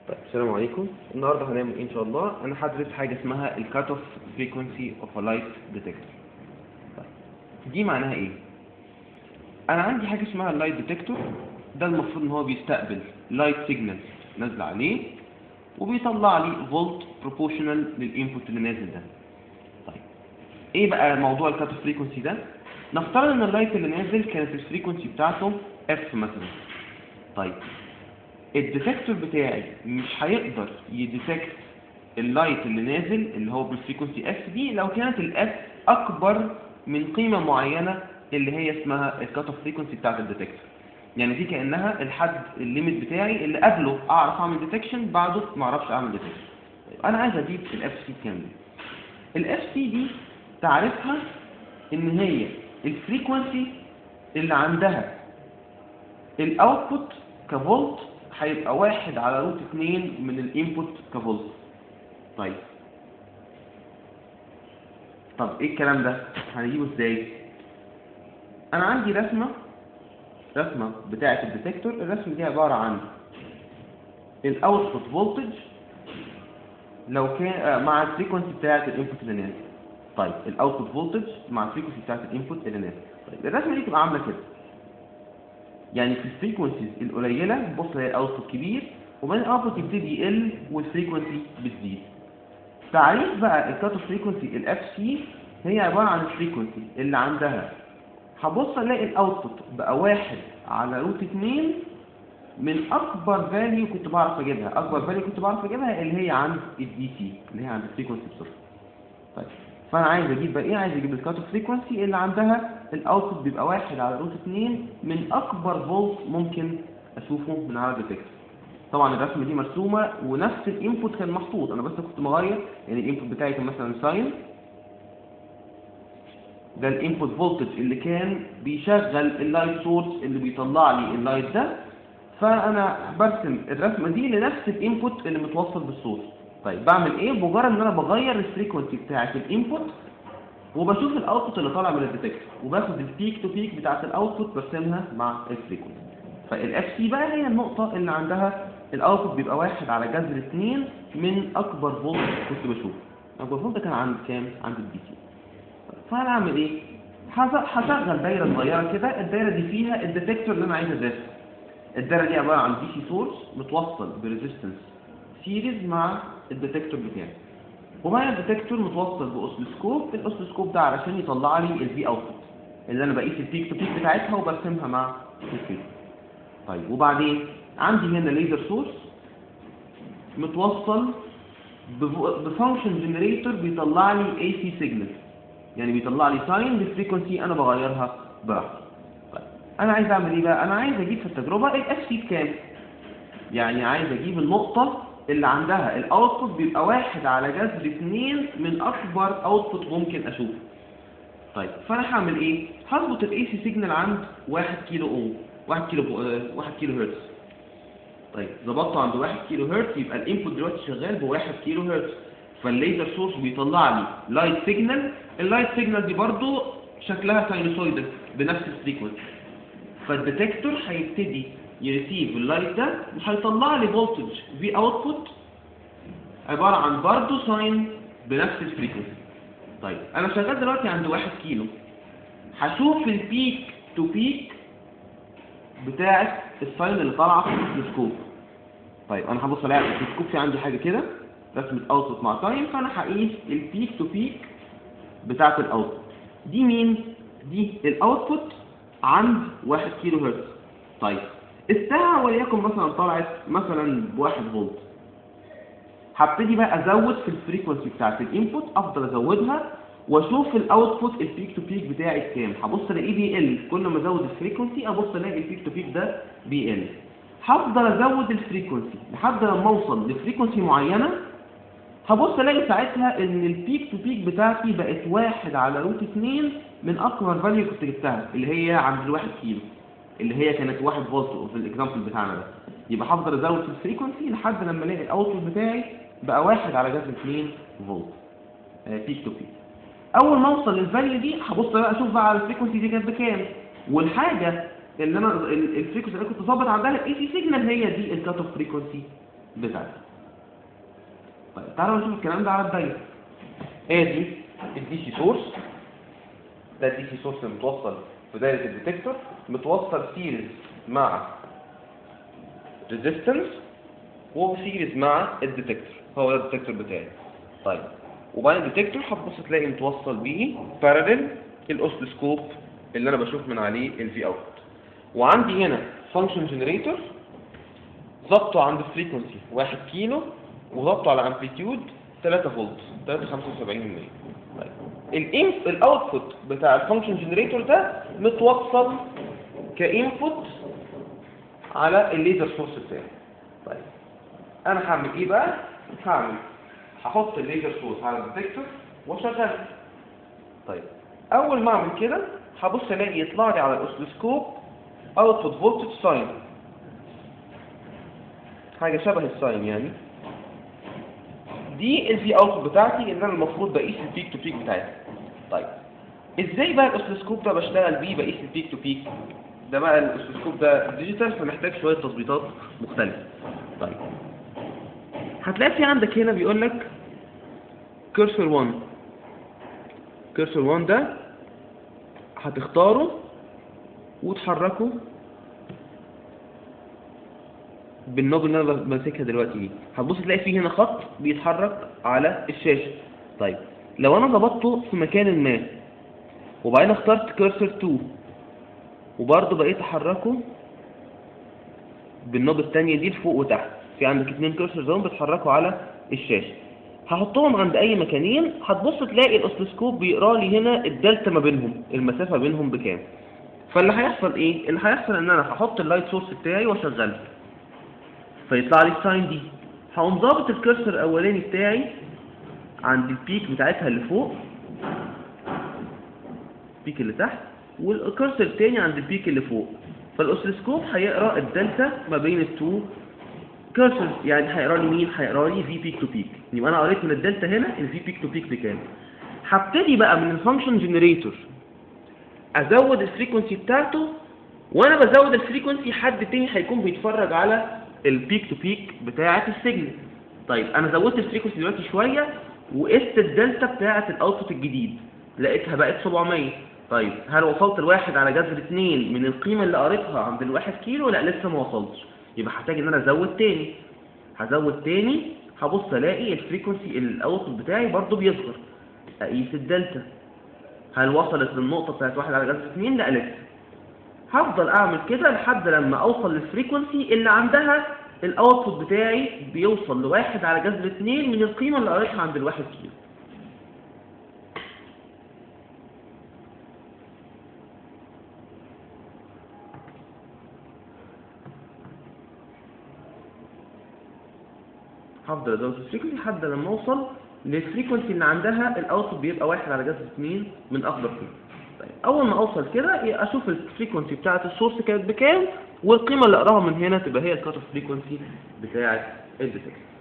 طيب السلام عليكم النهارده هنعمل ايه ان شاء الله انا هدرس حاجه اسمها الكات اوف فريكونسي اوف ا لايت ديتكتور دي معناها ايه انا عندي حاجه اسمها اللايت ديتكتور ده المفروض ان هو بيستقبل لايت سيجنال نازله عليه وبيطلع لي فولت بروبورشنال للانبوت اللي نازل ده طيب ايه بقى موضوع الكات اوف فريكونسي ده نفترض ان اللايت اللي نازل كانت الفريكونسي بتاعته اف مثلا طيب الديتكتور بتاعي مش هيقدر يديتكت اللايت اللي نازل اللي هو بالفريكونسي اف دي لو كانت الاف اكبر من قيمه معينه اللي هي اسمها الكات اوف فريكونسي بتاعت الديتكتور يعني دي كانها الحد الليميت بتاعي اللي قبله اعرف اعمل ديتكشن بعده ما اعرفش اعمل ديتكشن طيب انا عايز اجيب الاف سي كام دي الاف سي دي تعرفها ان هي الفريكونسي اللي عندها الاوتبوت كفولت هيبقى واحد على روت اتنين من الانبوت كفولت طيب طب ايه الكلام ده هنجيبه ازاي انا عندي رسمة رسمة بتاعة الديتكتور الرسمة دي عبارة عن الاوتبوت فولتج لو كان آه مع الفريكونسي بتاعة الانبوت اللي نازل طيب الاوتبوت فولتج مع الفريكونسي بتاعة الانبوت اللي نازل طيب الرسمة دي تبقى عاملة كده يعني في الفريكونسيز القليلة بص هي الاوتبوت كبير وبعدين الاوتبوت يبتدي يقل والفريكونسي بتزيد تعريف بقى الكات اوف فريكونسي الاف سي هي عبارة عن الفريكونسي اللي عندها هبص الاقي الاوتبوت بقى واحد على روت اتنين من اكبر فاليو كنت بعرف اجيبها اكبر فاليو كنت بعرف اجيبها اللي هي عند الدي سي اللي هي عند الفريكونسي بصفر طيب فانا عايز اجيب بقى ايه عايز اجيب الكات اوف فريكونسي اللي عندها الاوتبوت بيبقى واحد على روت اتنين من اكبر فولت ممكن اشوفه من على الديتكتور طبعا الرسمه دي مرسومه ونفس الانبوت كان محطوط انا بس كنت مغير يعني الانبوت بتاعي كان مثلا ساين ده الانبوت فولتج اللي كان بيشغل اللايت سورس اللي بيطلع لي اللايت ده فانا برسم الرسمه دي لنفس الانبوت اللي متوصل بالسورس طيب بعمل ايه مجرد ان انا بغير الفريكونسي بتاعه الانبوت وبشوف الاوتبوت اللي طالع من الديتكتور وباخد البيك تو بيك بتاعه الاوتبوت برسمها مع الفريكونسي فالاف سي بقى هي النقطه اللي عندها الاوتبوت بيبقى واحد على جذر اثنين من اكبر فولت كنت بشوفه اكبر فولت كان عند كام عند الدي سي فانا اعمل ايه هشغل دايره صغيره كده الدايره دي فيها الديتكتور اللي انا عايز ادرسه الدايره دي عباره عن دي سي سورس متوصل بريزيستنس سيريز مع الديتكتور بتاعي ومعايا الديتكتور متوصل باوسلوسكوب الاوسلوسكوب ده علشان يطلع لي الفي اوتبوت اللي انا بقيس البيك تو بيك بتاعتها وبرسمها مع الفيك طيب وبعدين عندي هنا ليزر سورس متوصل بفانكشن جنريتور بيطلع لي اي سي سيجنال يعني بيطلع لي ساين بالفريكونسي انا بغيرها براحتي طيب انا عايز اعمل ايه بقى انا عايز اجيب في التجربه الاف سي بكام يعني عايز اجيب النقطه اللي عندها الاوتبوت بيبقى واحد على جذر اثنين من اكبر اوتبوت ممكن اشوفه طيب فانا هعمل ايه هظبط الاي سي سيجنال عند 1 كيلو اوم 1 كيلو اه 1 كيلو هرتز طيب ظبطته عند 1 كيلو هرتز يبقى الانبوت دلوقتي شغال ب 1 كيلو هرتز فالليزر سورس بيطلع لي لايت سيجنال اللايت سيجنال دي برضو شكلها ساينوسويدال بنفس الفريكونسي فالديتكتور هيبتدي يريسيف اللايت ده وهيطلع لي فولتج في اوتبوت عباره عن برضو ساين بنفس الفريكونسي طيب انا شغال دلوقتي عند 1 كيلو هشوف البيك تو بيك بتاعه الساين اللي طالعه في الاوسلوسكوب طيب انا هبص الاقي الاوسلوسكوب في عندي حاجه كده رسمه اوتبوت مع تايم فانا هقيس البيك تو بيك بتاعه الاوتبوت دي مين دي الاوتبوت عند 1 كيلو هرتز طيب الساعه وليكن مثلا طلعت مثلا بواحد فولت هبتدي بقى ازود في الفريكونسي بتاعه الانبوت افضل ازودها واشوف الاوتبوت البيك تو بيك بتاعي بكام هبص الاقيه بيقل كل ما ازود الفريكونسي ابص الاقي البيك تو بيك ده بيقل هفضل ازود الفريكونسي لحد لما اوصل لفريكونسي معينه هبص الاقي ساعتها ان البيك تو بيك بتاعتي بقت واحد على روت اتنين من اكبر فاليو كنت جبتها اللي هي عند الواحد كيلو اللي هي كانت واحد فولت في الاكزامبل بتاعنا ده يبقى هفضل ازود في الفريكونسي لحد لما الاقي الاوتبوت بتاعي بقى واحد على جذر 2 فولت بيك تو بيك اول ما اوصل للفاليو دي هبص بقى اشوف بقى على الفريكونسي دي كانت بكام والحاجه اللي انا الفريكونسي اللي انا كنت ظابط عندها الاي سي سيجنال هي دي الكات اوف فريكونسي بتاعتها طيب تعالوا نشوف الكلام ده على الدايره ادي الدي سي سورس ده الدي سي سورس المتوصل في دايره الديتكتور متوصل سيريز مع ريزيستنس وسيريز مع الديتكتور هو ده الديتكتور بتاعي طيب وبعدين الديتكتور هتبص تلاقي متوصل بيه باراليل الاوسلوسكوب اللي انا بشوف من عليه الفي اوت وعندي هنا فانكشن جنريتور ضبطه عند فريكونسي 1 كيلو وضبطه على امبليتيود 3 فولت 375 ملي طيب الانف الاوتبوت بتاع الفانكشن جنريتور ده متوصل كانبوت على الليزر سورس بتاعي طيب انا هعمل ايه بقى هعمل هحط الليزر سورس على الديتكتور واشغله طيب اول ما اعمل كده هبص الاقي يطلع لي على الاوسلوسكوب اوتبوت فولتج ساين حاجه شبه الساين يعني دي الفي اوت بتاعتي ان انا المفروض بقيس البيك تو بيك بتاعتي طيب ازاي بقى الاوسلوسكوب ده بشتغل بيه بقيس البيك تو بيك ده بقى الاوسلوسكوب ده ديجيتال فمحتاج شويه تظبيطات مختلفه طيب هتلاقي في عندك هنا بيقول لك كيرسور 1 كيرسور 1 ده هتختاره وتحركه بالنوب اللي انا ماسكها دلوقتي دي هتبص تلاقي فيه هنا خط بيتحرك على الشاشه طيب لو انا ظبطته في مكان ما وبعدين اخترت كيرسور 2 وبرضه بقيت احركه بالنوب الثانيه دي لفوق وتحت في عندك اتنين كيرسور زون بيتحركوا على الشاشه هحطهم عند اي مكانين هتبص تلاقي الاوسلوسكوب بيقرا لي هنا الدلتا ما بينهم المسافه بينهم بكام فاللي هيحصل ايه اللي هيحصل ان انا هحط اللايت سورس بتاعي واشغله فيطلع لي الساين دي هقوم ظابط الكرسر الاولاني بتاعي عند البيك بتاعتها اللي فوق البيك اللي تحت والكرسر التاني عند البيك اللي فوق فالاوسلوسكوب هيقرا الدلتا ما بين التو كيرسرز يعني هيقرا لي مين هيقرا لي في بيك تو بيك يبقى انا قريت من الدلتا هنا الفي بيك تو بيك بكام هبتدي بقى من الفانكشن جنريتور ازود الفريكونسي بتاعته وانا بزود الفريكونسي حد تاني هيكون بيتفرج على البيك تو بيك بتاعه السيجنال طيب انا زودت الفريكونسي دلوقتي شويه وقست الدلتا بتاعه الاوتبوت الجديد لقيتها بقت 700 طيب هل وصلت الواحد على جذر 2 من القيمه اللي قريتها عند الواحد كيلو لا لسه ما وصلتش يبقى هحتاج ان انا ازود تاني هزود تاني هبص الاقي الفريكونسي الاوتبوت بتاعي برضو بيصغر اقيس الدلتا هل وصلت للنقطه بتاعت واحد على جذر 2 لا لسه هفضل اعمل كده لحد لما اوصل للفريكونسي اللي عندها الاوتبوت بتاعي بيوصل لواحد على جذر 2 من القيمه اللي قريتها عند الواحد كيلو هفضل ازود الفريكونسي لحد لما اوصل للفريكونسي اللي عندها الاوتبوت بيبقى واحد على جذر 2 من اكبر قيمه طيب اول ما اوصل كده اشوف الفريكونسي بتاعه السورس كانت بكام والقيمه اللي اقراها من هنا تبقى هي الكات اوف فريكونسي بتاعه الديتكتور